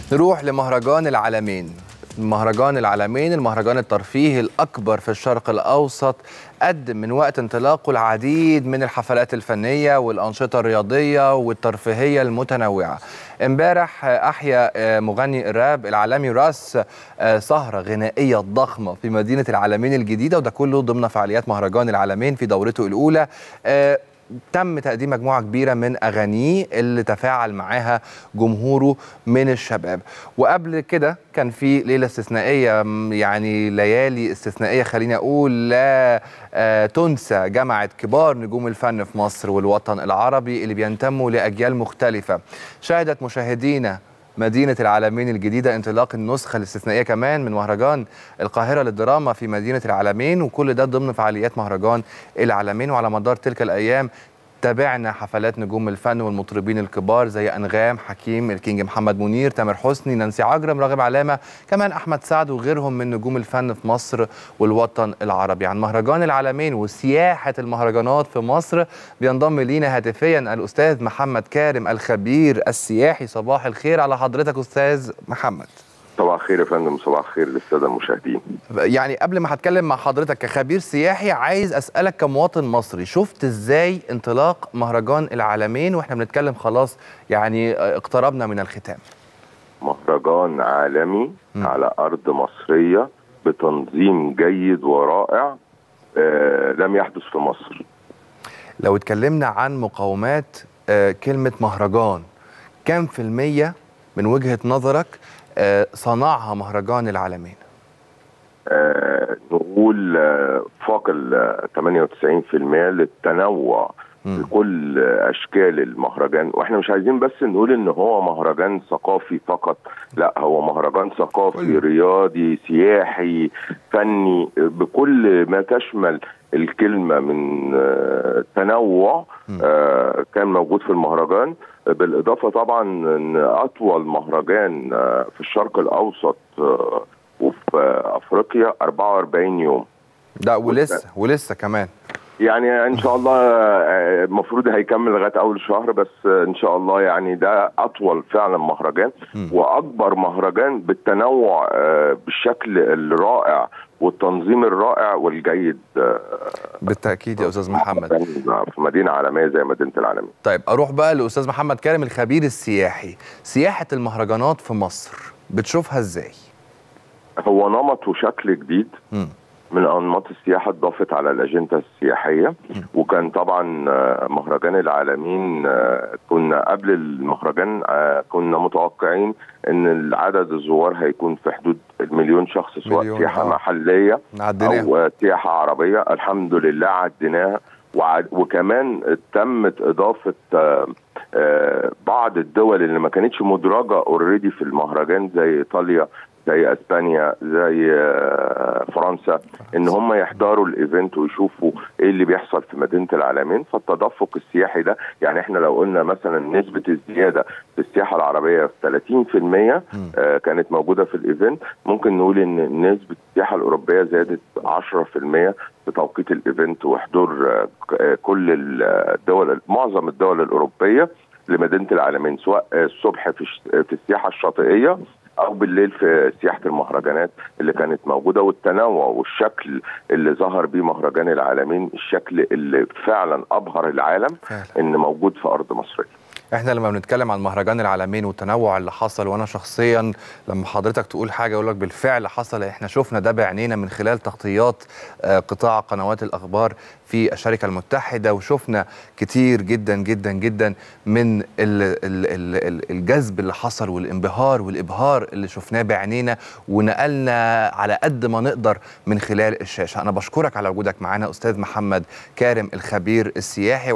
نروح لمهرجان العالمين مهرجان العالمين المهرجان الترفيهي الأكبر في الشرق الأوسط قدم من وقت انطلاقه العديد من الحفلات الفنية والأنشطة الرياضية والترفيهية المتنوعة امبارح أحيا مغني الراب العالمي راس سهرة غنائية ضخمة في مدينة العالمين الجديدة وده كله ضمن فعاليات مهرجان العالمين في دورته الأولى تم تقديم مجموعة كبيرة من أغانيه اللي تفاعل معاها جمهوره من الشباب وقبل كده كان في ليلة استثنائية يعني ليالي استثنائية خليني أقول لا تنسى جمعت كبار نجوم الفن في مصر والوطن العربي اللي بينتموا لأجيال مختلفة شهدت مشاهدينا مدينة العالمين الجديدة انطلاق النسخة الاستثنائية كمان من مهرجان القاهرة للدراما في مدينة العالمين وكل ده ضمن فعاليات مهرجان العالمين وعلى مدار تلك الأيام تابعنا حفلات نجوم الفن والمطربين الكبار زي أنغام حكيم الكينج محمد منير تامر حسني نانسي عجرم راغب علامة كمان أحمد سعد وغيرهم من نجوم الفن في مصر والوطن العربي عن مهرجان العالمين وسياحة المهرجانات في مصر بينضم لينا هاتفيا الأستاذ محمد كارم الخبير السياحي صباح الخير على حضرتك أستاذ محمد صباح الخير يا فندم صباح الخير للساده المشاهدين يعني قبل ما هتكلم مع حضرتك كخبير سياحي عايز اسالك كمواطن مصري شفت ازاي انطلاق مهرجان العالمين واحنا بنتكلم خلاص يعني اقتربنا من الختام مهرجان عالمي م. على ارض مصريه بتنظيم جيد ورائع آه لم يحدث في مصر لو اتكلمنا عن مقومات آه كلمه مهرجان كم في الميه من وجهه نظرك صنعها مهرجان العالمين؟ آه نقول آه فوق ال 98% للتنوع في كل اشكال المهرجان واحنا مش عايزين بس نقول ان هو مهرجان ثقافي فقط لا هو مهرجان ثقافي رياضي سياحي فني بكل ما تشمل الكلمه من آه تنوع كان موجود في المهرجان بالاضافه طبعا ان اطول مهرجان في الشرق الاوسط وفي افريقيا 44 يوم لا ولسه ولسه كمان يعني ان شاء الله المفروض هيكمل لغايه اول الشهر بس ان شاء الله يعني ده اطول فعلا مهرجان م. واكبر مهرجان بالتنوع بالشكل الرائع والتنظيم الرائع والجيد بالتاكيد يا استاذ محمد في مدينه عالميه زي مدينه العالمين طيب اروح بقى لاستاذ محمد كارم الخبير السياحي سياحه المهرجانات في مصر بتشوفها ازاي هو نمط وشكل جديد م. من انماط السياحه اتضافت على الاجنده السياحيه وكان طبعا مهرجان العالمين كنا قبل المهرجان كنا متوقعين ان عدد الزوار هيكون في حدود المليون شخص سواء مليون سياحه آه. محليه عدناها. او سياحه عربيه الحمد لله عديناها وكمان تمت اضافه بعض الدول اللي ما كانتش مدرجه اوريدي في المهرجان زي ايطاليا زي اسبانيا زي فرنسا ان هم يحضروا الايفنت ويشوفوا ايه اللي بيحصل في مدينه العالمين فالتدفق السياحي ده يعني احنا لو قلنا مثلا نسبه الزياده في السياحه العربيه في 30% آه كانت موجوده في الايفنت ممكن نقول ان نسبه السياحه الاوروبيه زادت 10% في توقيت الايفنت وحضور آه كل الدول معظم الدول الاوروبيه لمدينه العالمين سواء الصبح في في السياحه الشاطئيه او بالليل في سياحه المهرجانات اللي كانت موجوده والتنوع والشكل اللي ظهر بيه مهرجان العالمين الشكل اللي فعلا ابهر العالم فعلا. ان موجود في ارض مصريه احنا لما بنتكلم عن مهرجان العالمين والتنوع اللي حصل وانا شخصيا لما حضرتك تقول حاجه اقول لك بالفعل حصل احنا شفنا ده بعينينا من خلال تغطيات قطاع قنوات الاخبار في الشركه المتحده وشفنا كتير جدا جدا جدا من الجذب اللي حصل والانبهار والابهار اللي شفناه بعينينا ونقلنا على قد ما نقدر من خلال الشاشه انا بشكرك على وجودك معنا استاذ محمد كارم الخبير السياحي